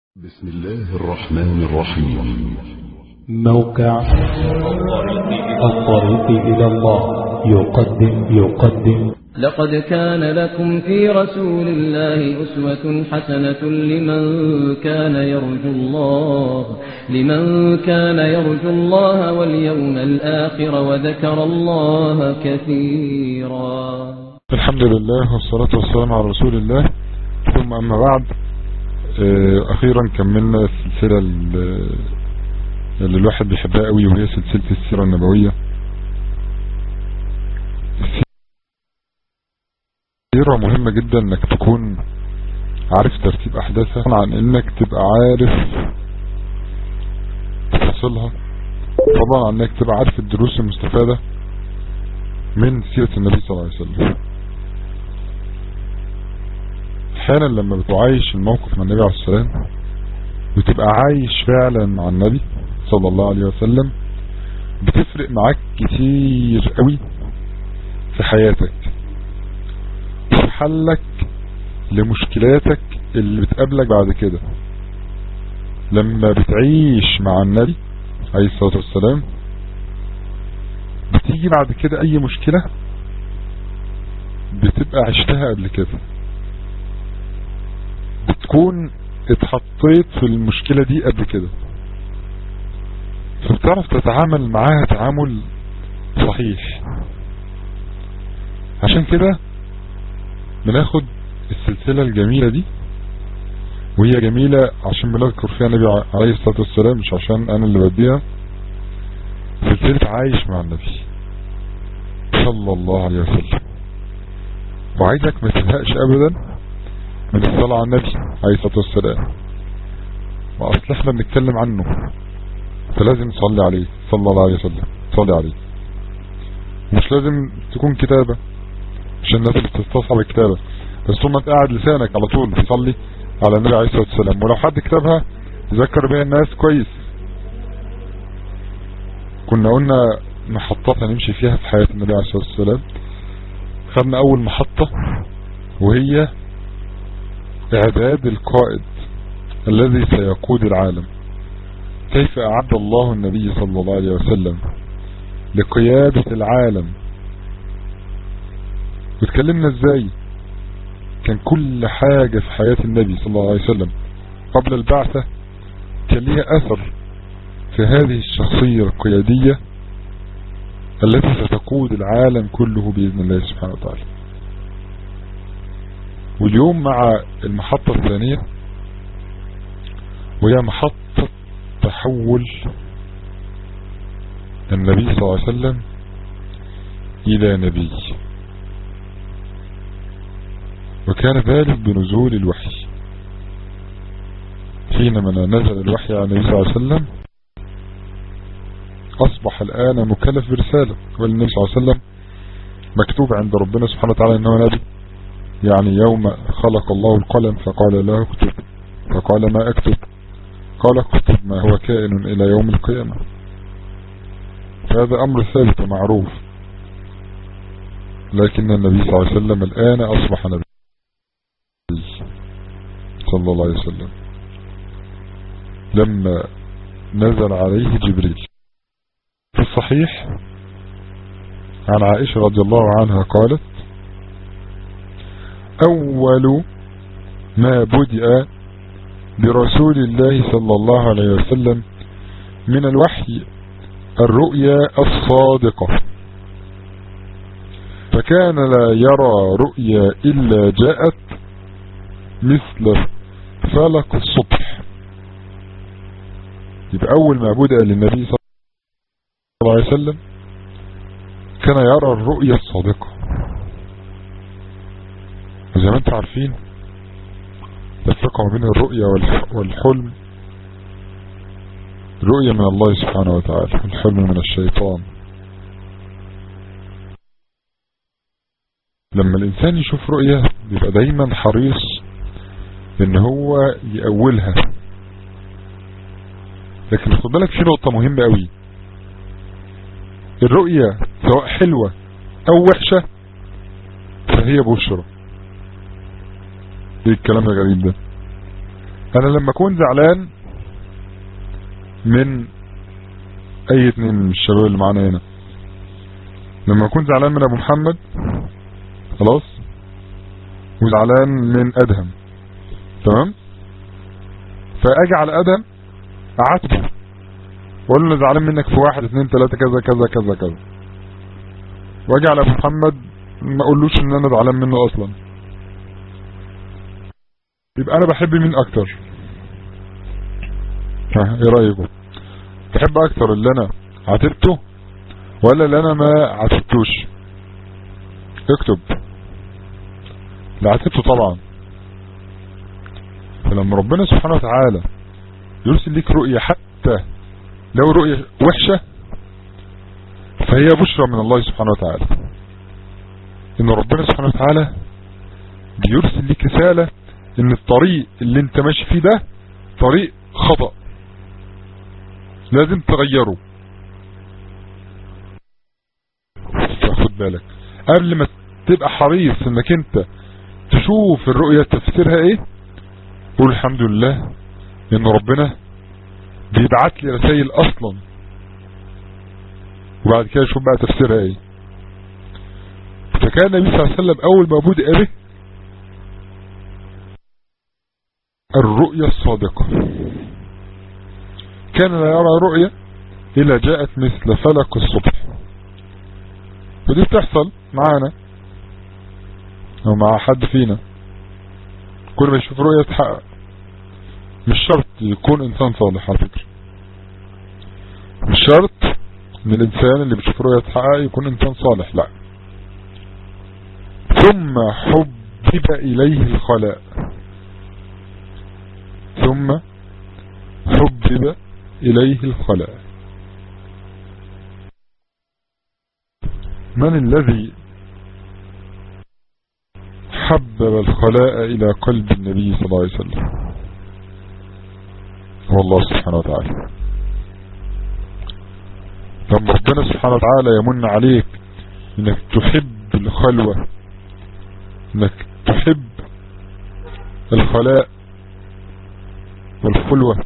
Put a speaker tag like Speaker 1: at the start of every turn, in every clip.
Speaker 1: بسم الله الرحمن الرحيم
Speaker 2: موقع الطريق إلى الله يقدم يقدم
Speaker 3: لقد كان لكم في رسول الله أسوة حسنة لمن كان يرجو الله لمن كان يرجو الله واليوم الآخر وذكر الله كثيرا
Speaker 4: الحمد لله والصلاة والسلام على رسول الله ثم أما بعد آه، أخيرا كملنا السلسلة ال- اللي الواحد بيحبها قوي وهي سلسلة السيرة النبوية السيرة مهمة جدا انك تكون عارف ترتيب احداثها عن انك تبقى عارف تفاصيلها طبعا عن انك تبقى عارف الدروس المستفادة من سيرة النبي صلى الله عليه وسلم احيانا لما بتعايش الموقف مع النبي عليه السلام وتبقى عايش فعلا مع النبي صلى الله عليه وسلم بتفرق معاك كتير قوي في حياتك في حلك لمشكلاتك اللي بتقابلك بعد كده لما بتعيش مع النبي عليه الصلاة والسلام بتيجي بعد كده اي مشكلة بتبقى عشتها قبل كده بتكون اتحطيت في المشكلة دي قبل كده فبتعرف تتعامل معاها تعامل صحيح عشان كده بناخد السلسلة الجميلة دي وهي جميلة عشان بنذكر فيها النبي عليه الصلاة والسلام مش عشان انا اللي بديها سلسلة عايش مع النبي صلى الله عليه وسلم وعايزك ما تزهقش ابدا من الصلاة على النبي عليه الصلاة والسلام واصل احنا بنتكلم عنه فلازم نصلي عليه صلى الله عليه وسلم صلي عليه مش لازم تكون كتابة عشان الناس اللي بتستصعب الكتابة بس طول ما انت قاعد لسانك على طول تصلي على النبي عليه الصلاة والسلام ولو حد كتبها يذكر بيها الناس كويس كنا قلنا محطات هنمشي فيها في حياة النبي عليه الصلاة والسلام خدنا اول محطة وهي اعداد القائد الذي سيقود العالم كيف اعد الله النبي صلى الله عليه وسلم لقيادة العالم واتكلمنا ازاي كان كل حاجة في حياة النبي صلى الله عليه وسلم قبل البعثة كان ليها اثر في هذه الشخصية القيادية التي ستقود العالم كله بإذن الله سبحانه وتعالى واليوم مع المحطة الثانية وهي محطة تحول النبي صلى الله عليه وسلم إلى نبي وكان ذلك بنزول الوحي حينما نزل الوحي على النبي صلى الله عليه وسلم أصبح الآن مكلف برسالة والنبي صلى الله عليه وسلم مكتوب عند ربنا سبحانه وتعالى أنه نبي يعني يوم خلق الله القلم فقال له اكتب فقال ما اكتب قال اكتب ما هو كائن الى يوم القيامة فهذا امر ثابت ومعروف لكن النبي صلى الله عليه وسلم الان اصبح نبي صلى الله عليه وسلم لما نزل عليه جبريل في الصحيح عن عائشة رضي الله عنها قالت أول ما بدأ برسول الله صلى الله عليه وسلم من الوحي الرؤيا الصادقة فكان لا يرى رؤيا إلا جاءت مثل فلق الصبح يبقى أول ما بدأ للنبي صلى الله عليه وسلم كان يرى الرؤيا الصادقة وزي ما انتم عارفين الفرقة ما بين الرؤية والحلم رؤية من الله سبحانه وتعالى والحلم من الشيطان لما الإنسان يشوف رؤية بيبقى دايما حريص ان هو يأولها لكن خد بالك في نقطة مهمة قوي الرؤية سواء حلوة او وحشة فهي بشرة ايه الكلام الغريب ده انا لما اكون زعلان من اي اتنين من الشباب اللي معانا هنا لما اكون زعلان من ابو محمد خلاص وزعلان من ادهم تمام فاجي على ادهم اعاتبه واقول له انا زعلان منك في واحد اتنين تلاتة كذا كذا كذا كذا واجي على ابو محمد ما اقولوش ان انا زعلان منه اصلا يبقى انا بحب مين اكتر ها ايه رايكم تحب اكتر اللي انا عاتبته ولا اللي انا ما عاتبتوش اكتب اللي عاتبته طبعا فلما ربنا سبحانه وتعالى يرسل ليك رؤية حتى لو رؤية وحشة فهي بشرى من الله سبحانه وتعالى ان ربنا سبحانه وتعالى بيرسل ليك رسالة ان الطريق اللي انت ماشي فيه ده طريق خطأ لازم تغيره فخد بالك قبل ما تبقى حريص انك انت تشوف الرؤية تفسيرها ايه قول الحمد لله ان ربنا بيبعت لي رسائل اصلا وبعد كده شوف بقى تفسيرها ايه فكان النبي صلى الله عليه وسلم اول ما بدأ به الرؤية الصادقة كان لا يرى رؤية إلا جاءت مثل فلق الصبح ودي بتحصل معانا أو مع حد فينا كل ما يشوف رؤية تحقق مش شرط يكون إنسان صالح على فكرة مش شرط ان الإنسان اللي بيشوف رؤية تحقق يكون إنسان صالح لا ثم حبب إليه الخلاء ثم حبب إليه الخلاء من الذي حبب الخلاء إلى قلب النبي صلى الله عليه وسلم هو الله سبحانه وتعالى لما ربنا سبحانه وتعالى يمن عليك انك تحب الخلوة انك تحب الخلاء والخلوة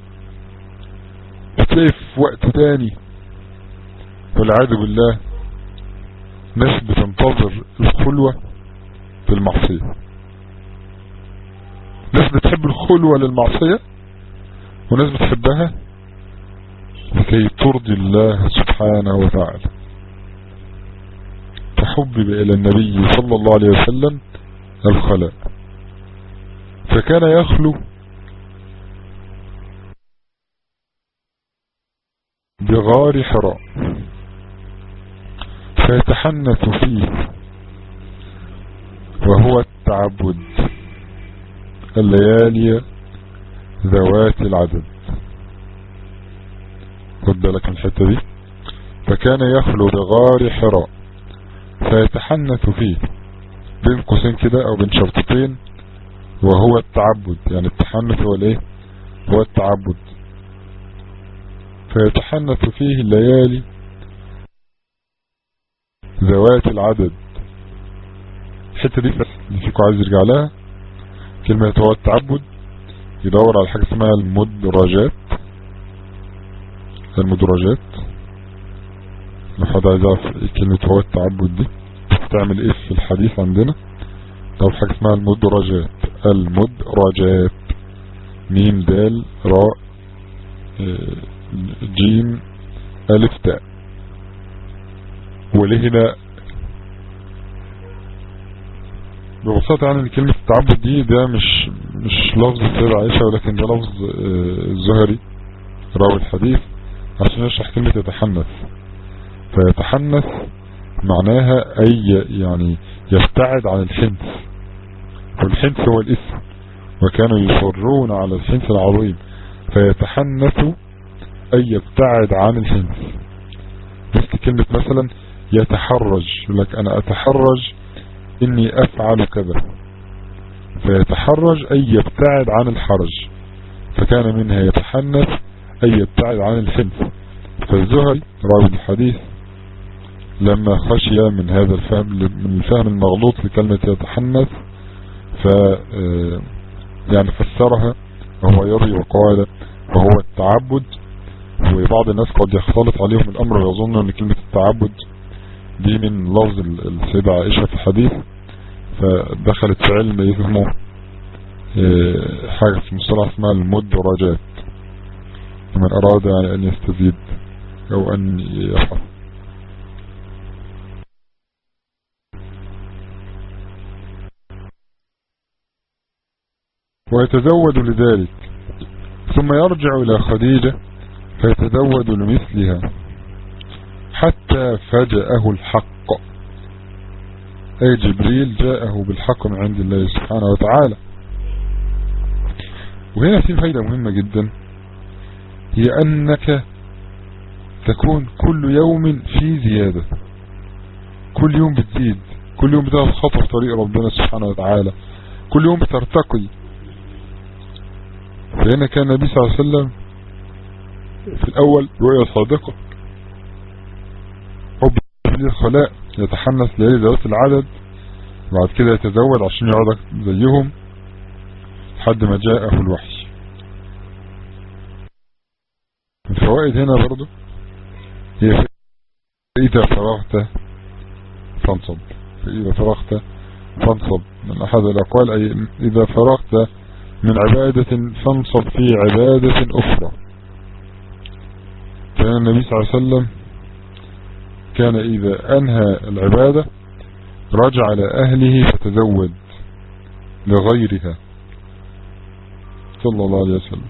Speaker 4: وتلاقي في وقت تاني والعياذ بالله ناس بتنتظر الخلوة في المعصية ناس بتحب الخلوة للمعصية وناس بتحبها لكي ترضي الله سبحانه وتعالى فحبب إلى النبي صلى الله عليه وسلم الخلاء فكان يخلو بغار حراء فيتحنث فيه وهو التعبد الليالي ذوات العدد خد بالك من الحتة دي فكان يخلو بغار حراء فيتحنث فيه بين قوسين كده او بين شرطتين وهو التعبد يعني التحنث هو الايه هو التعبد فيتحنث فيه الليالي ذوات العدد الحتة دي بس اللي فيكم عايز يرجع لها كلمة هو التعبد يدور على حاجة اسمها المدرجات المدرجات لو حد عايز يعرف كلمة هو التعبد دي بتعمل ايه في الحديث عندنا دور حاجة اسمها المدرجات المدرجات ميم دال راء جيم ألف تاء وليه هنا ببساطة يعني كلمة التعبد دي ده مش مش لفظ السيدة عائشة ولكن ده لفظ الزهري راوي الحديث عشان يشرح كلمة يتحنث فيتحنث معناها أي يعني يبتعد عن الحنث والحنث هو الاسم وكانوا يصرون على الحنث العظيم فيتحنث أي يبتعد عن الحنث مثل كلمة مثلا يتحرج لك أنا أتحرج إني أفعل كذا فيتحرج أي يبتعد عن الحرج فكان منها يتحنث أي يبتعد عن الحنث فالزهري راوي الحديث لما خشي من هذا الفهم من الفهم المغلوط لكلمة يتحنث ف يعني فسرها وهو يري وقال وهو التعبد وبعض الناس قد يختلط عليهم الأمر ويظن أن كلمة التعبد دي من لفظ السيدة عائشة في الحديث فدخلت في علم اسمه حاجة في مصطلح اسمها المدرجات فمن أراد يعني أن يستزيد أو أن يفعل ويتزود لذلك ثم يرجع إلى خديجة فيتزود لمثلها حتى فجأه الحق أي جبريل جاءه بالحق من عند الله سبحانه وتعالى وهنا في فايدة مهمة جدا هي أنك تكون كل يوم في زيادة كل يوم بتزيد كل يوم بتاخد خطوة في طريق ربنا سبحانه وتعالى كل يوم بترتقي فهنا كان النبي صلى الله عليه وسلم في الأول رؤية صادقة حب الخلاء يتحنس ليالي ذوات العدد بعد كده يتزود عشان يقعد زيهم لحد ما جاءه الوحي الفوائد هنا برضو هي إذا فرغت فانصب فإذا فرغت فانصب من أحد الأقوال أي إذا فرغت من عبادة فانصب في عبادة أخرى كان النبي صلى الله عليه وسلم كان إذا أنهى العبادة رجع لأهله فتزود لغيرها صلى الله عليه وسلم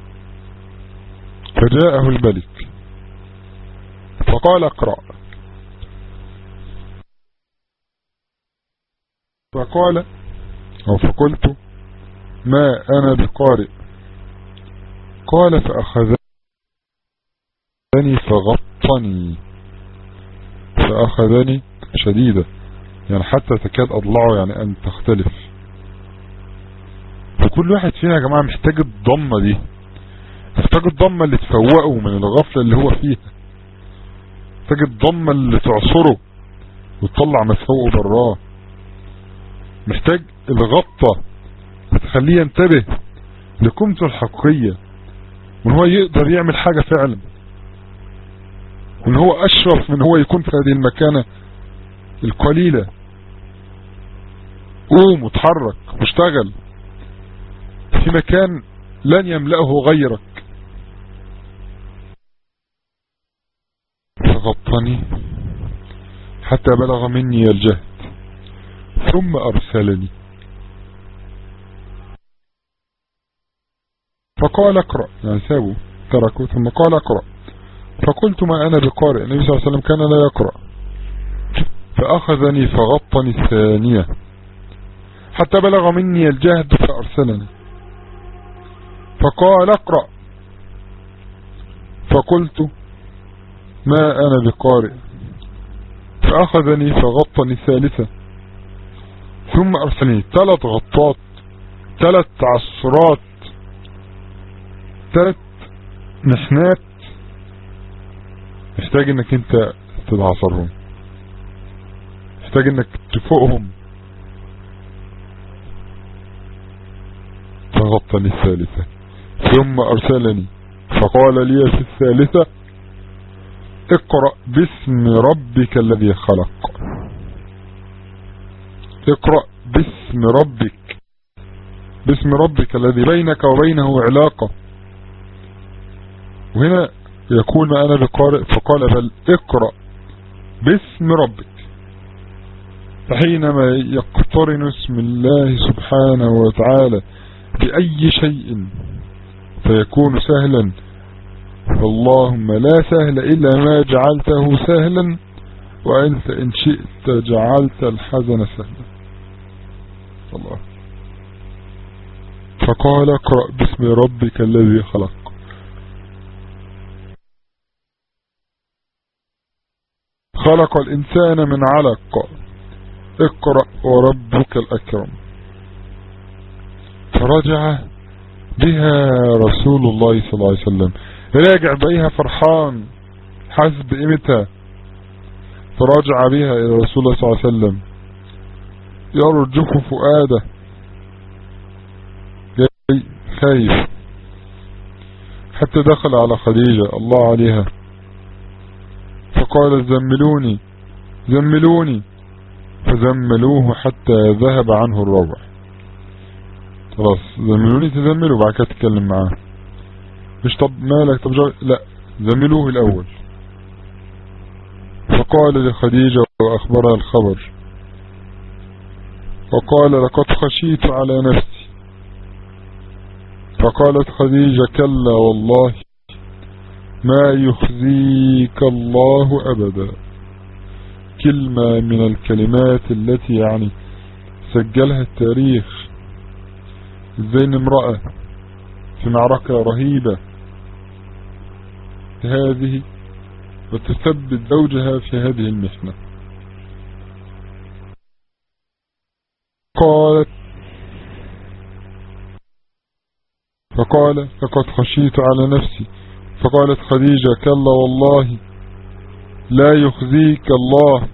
Speaker 4: فجاءه الملك فقال اقرأ فقال أو فقلت ما أنا بقارئ قال فأخذني فغطني فأخذني شديدة يعني حتى تكاد أضلعه يعني أن تختلف وكل واحد فينا يا جماعة محتاج الضمة دي محتاج الضمة اللي تفوقه من الغفلة اللي هو فيها محتاج الضمة اللي تعصره وتطلع مسفوقه براه محتاج الغطة تخليه ينتبه لقيمته الحقيقية وان هو يقدر يعمل حاجة فعلا وان هو اشرف من هو يكون في هذه المكانة القليلة قوم وتحرك واشتغل في مكان لن يملأه غيرك فغطني حتى بلغ مني الجهد ثم أرسلني فقال اقرأ يعني سابوا تركوا ثم قال اقرأ فقلت ما أنا بقارئ النبي صلى الله عليه وسلم كان لا يقرأ فأخذني فغطني الثانية حتى بلغ مني الجهد فأرسلني فقال اقرأ فقلت ما أنا بقارئ فأخذني فغطني الثالثة ثم أرسلني ثلاث غطات ثلاث عصرات ثلاث نحنات محتاج انك انت تتعصرهم محتاج انك تفوقهم فغطني الثالثة ثم ارسلني فقال لي في الثالثة اقرأ باسم ربك الذي خلق اقرأ باسم ربك باسم ربك الذي بينك وبينه علاقة وهنا يكون أنا بقارئ فقال بل اقرأ باسم ربك فحينما يقترن اسم الله سبحانه وتعالى بأي شيء فيكون سهلا فاللهم لا سهل إلا ما جعلته سهلا وأنت إن شئت جعلت الحزن سهلا الله فقال اقرأ باسم ربك الذي خلق خلق الإنسان من علق اقرأ وربك الأكرم فرجع بها رسول الله صلى الله عليه وسلم راجع بيها فرحان حاسس بقيمتها فرجع بها إلى رسول الله صلى الله عليه وسلم يرجف فؤاده جاي خايف حتى دخل على خديجة الله عليها فقال زملوني زملوني فزملوه حتى ذهب عنه الروع خلاص زملوني تزملوا بعد كده تتكلم معاه مش طب مالك طب جا... لا زملوه الأول فقال لخديجة وأخبرها الخبر وقال لقد خشيت على نفسي فقالت خديجة كلا والله ما يخزيك الله أبدا كلمة من الكلمات التي يعني سجلها التاريخ ازاي ان امرأة في معركة رهيبة هذه وتثبت زوجها في هذه المحنة قالت فقال لقد خشيت على نفسي فقالت خديجة كلا والله لا يخزيك الله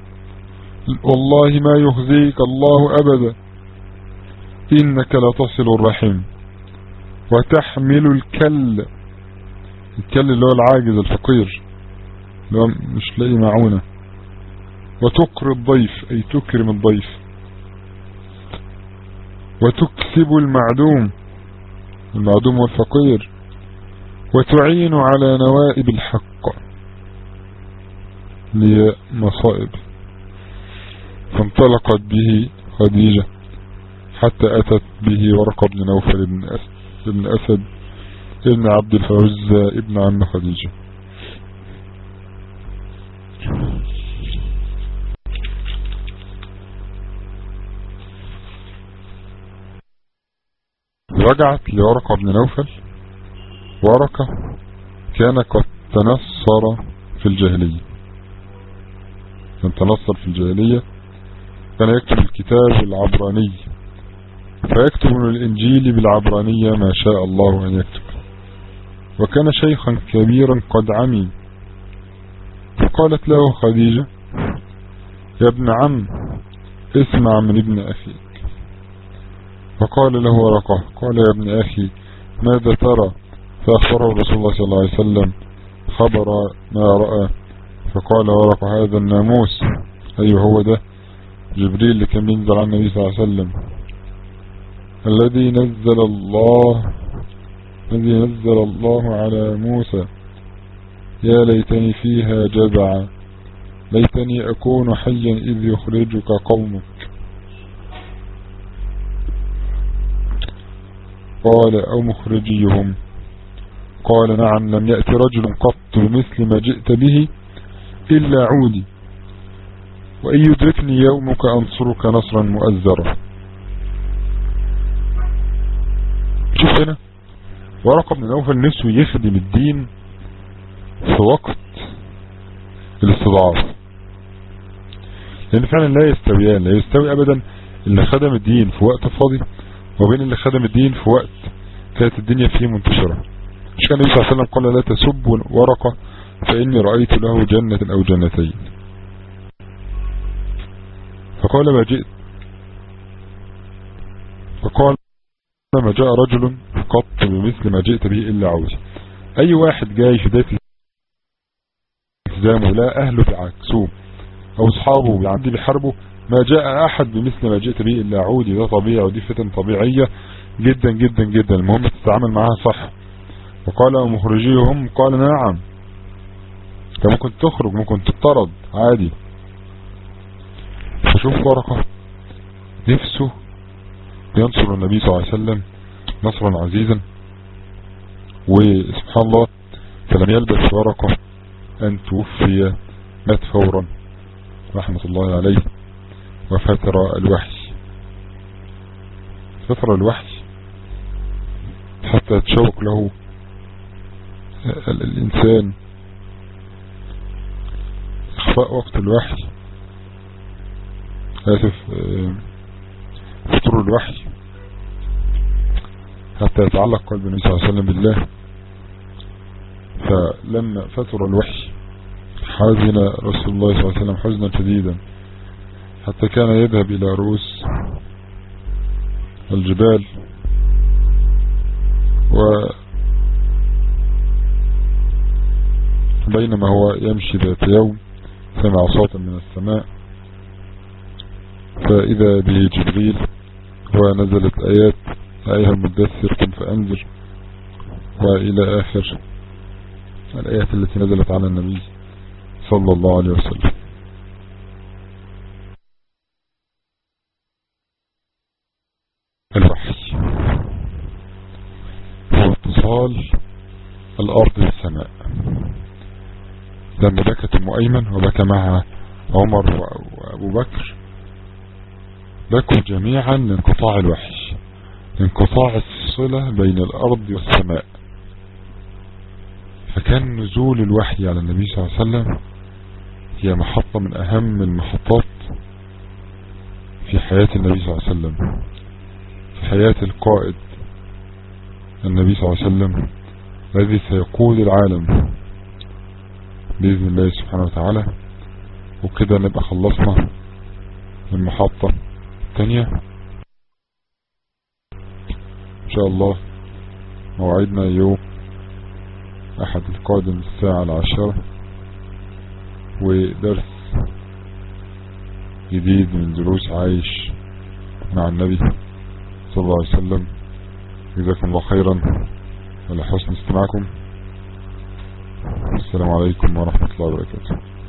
Speaker 4: والله ما يخزيك الله أبدا إنك لتصل الرحم وتحمل الكل الكل اللي هو العاجز الفقير اللي هو مش لاقي معونة وتقر الضيف أي تكرم الضيف وتكسب المعدوم المعدوم والفقير وتعين على نوائب الحق لمصائب فانطلقت به خديجة حتى أتت به ورقة بن نوفل بن أسد, بن أسد ابن عبد الفوزة ابن عم خديجة رجعت لورقة بن نوفل ورقة كان قد تنصر في الجاهلية كان تنصر في الجاهلية كان يكتب الكتاب العبراني فيكتب من الإنجيل بالعبرانية ما شاء الله أن يكتب وكان شيخا كبيرا قد عمي فقالت له خديجة يا ابن عم اسمع من ابن أخيك فقال له ورقة قال يا ابن أخي ماذا ترى فأخبره رسول الله صلى الله عليه وسلم خبر ما رأى فقال ورقة هذا الناموس أيوه هو ده جبريل اللي كان ينزل على النبي صلى الله عليه وسلم الذي نزل الله الذي نزل الله على موسى يا ليتني فيها جزعا ليتني أكون حيا إذ يخرجك قومك قال أو مخرجيهم قال نعم لم يأتي رجل قط بمثل ما جئت به إلا عودي وإن يدركني يومك أنصرك نصرا مؤزرا شوف هنا ورقة بن نوفل نفسه يخدم الدين في وقت الاستضعاف لأن فعلا لا يستويان لا يستوي أبدا اللي خدم الدين في وقت فاضي وبين اللي خدم الدين في وقت كانت الدنيا فيه منتشرة مش كان النبي صلى الله عليه وسلم قال لا تسب ورقة فإني رأيت له جنة أو جنتين فقال ما جئت فقال ما جاء رجل قط بمثل ما جئت به إلا عوز أي واحد جاي في ذات التزامه لا أهله بعكسوه أو أصحابه بيعدي بيحاربه ما جاء أحد بمثل ما جئت به إلا عودي ده طبيعي ودي فتن طبيعية جدا جدا جدا المهم تتعامل معاها صح وقال مخرجيهم قال نعم انت ممكن تخرج ممكن تطرد عادي فشوف ورقة نفسه ينصر النبي صلى الله عليه وسلم نصرا عزيزا وسبحان الله فلم يلبس ورقة أن توفي مات فورا رحمة الله عليه وفتر الوحي فتر الوحي حتى تشوق له الإنسان إخفاء وقت الوحي آسف فتر الوحي حتى يتعلق قلب النبي صلى الله عليه وسلم بالله فلما فتر الوحي حزن رسول الله صلى الله عليه وسلم حزنا شديدا حتى كان يذهب إلى رؤوس الجبال بينما هو يمشي ذات يوم سمع صوتا من السماء فإذا به جبريل ونزلت آيات أيها المدثر قم فأنذر وإلى آخر الآيات التي نزلت على النبي صلى الله عليه وسلم الوحي هو اتصال الأرض بالسماء لما بكت أم أيمن وبكى معها عمر وأبو بكر بكوا جميعا لانقطاع الوحي لانقطاع الصلة بين الأرض والسماء فكان نزول الوحي على النبي صلى الله عليه وسلم هي محطة من أهم المحطات في حياة النبي صلى الله عليه وسلم في حياة القائد النبي صلى الله عليه وسلم الذي سيقود العالم بإذن الله سبحانه وتعالى وكده نبقى خلصنا المحطة الثانية إن شاء الله موعدنا يوم أحد القادم الساعة العاشرة ودرس جديد من دروس عايش مع النبي صلى الله عليه وسلم جزاكم الله خيرا ولحسن استماعكم السلام عليكم ورحمة الله وبركاته